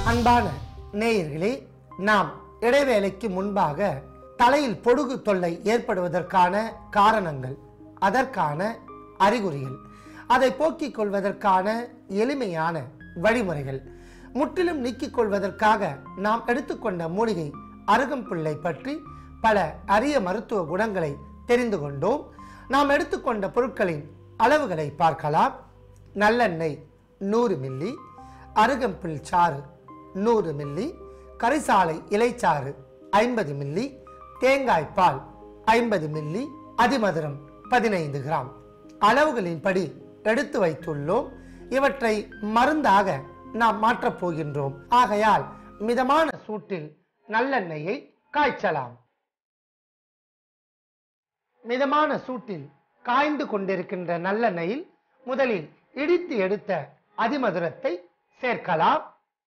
அன்பான நேயர்களே நாம் இடைவேளைக்கு முன்பாக தலையில் பொடுகு தொல்லை ஏற்படுவதற்கான காரணங்கள் அதற்கான அறிகுறிகள் அதை போக்கிக் கொள்வதற்கான எளிமையான வழிமுறைகள் முற்றிலும் நீக்கிக் கொள்வதற்காக நாம் எடுத்துக்கொண்ட மூலிகை அருகம்பிள்ளை பற்றி பல அரிய மருத்துவ குணங்களை தெரிந்து கொண்டோம் நாம் எடுத்துக்கொண்ட பொருட்களின் அளவுகளை பார்க்கலாம் நல்லெண்ணெய் நூறு மில்லி அருகம்பில் சாறு நூறு மில்லி கரிசாலை இலைச்சாறு ஐம்பது மில்லி தேங்காய் பால் ஐம்பது மில்லி அதிமதுரம் பதினைந்து கிராம் அளவுகளின்படி எடுத்து வைத்துள்ளோம் இவற்றை மருந்தாக நாம் மாற்றப் போகின்றோம் ஆகையால் மிதமான சூட்டில் நல்லெண்ணெயை காய்ச்சலாம் மிதமான சூட்டில் காய்ந்து கொண்டிருக்கின்ற நல்லெண்ணெயில் முதலில் இடித்து எடுத்த அதிமதுரத்தை சேர்க்கலாம்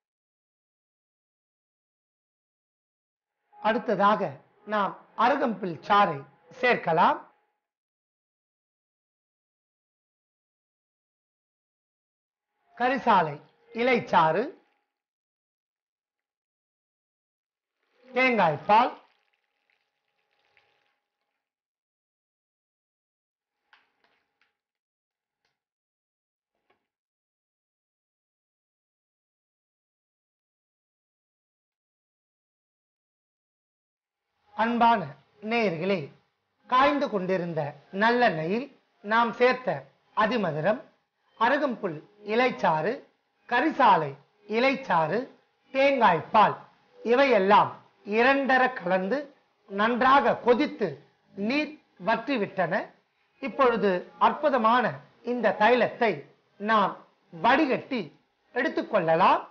அடுத்ததாக நாம் அருகம்பில் சாறை சேர்க்கலாம் கரிசாலை இலைச்சாறு தேங்காய் பால் அன்பான நேயர்களே காய்ந்து கொண்டிருந்த நல்லெண்ணெயில் நாம் சேர்த்த அதிமதுரம் அருகம்புல் இலைச்சாறு கரிசாலை இலைச்சாறு தேங்காய் பால் இவையெல்லாம் இரண்டர கலந்து நன்றாக கொதித்து நீர் வற்றிவிட்டன இப்பொழுது அற்புதமான இந்த தைலத்தை நாம் வடிகட்டி எடுத்துக்கொள்ளலாம்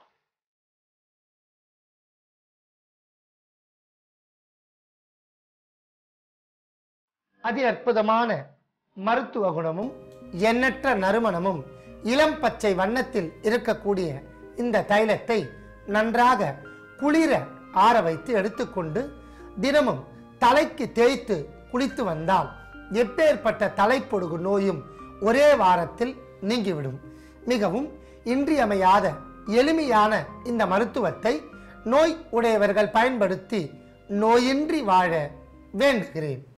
அதி அற்புதமான மருத்துவ குணமும் எண்ணற்ற நறுமணமும் இளம் பச்சை வண்ணத்தில் இருக்கக்கூடிய இந்த தைலத்தை நன்றாக குளிர ஆற வைத்து எடுத்துக்கொண்டு தினமும் தலைக்கு தேய்த்து குளித்து வந்தால் எப்பேற்பட்ட தலைப்பொடுகு நோயும் ஒரே வாரத்தில் நீங்கிவிடும் மிகவும் இன்றியமையாத எளிமையான இந்த மருத்துவத்தை நோய் உடையவர்கள் பயன்படுத்தி நோயின்றி வாழ வேண்டுகிறேன்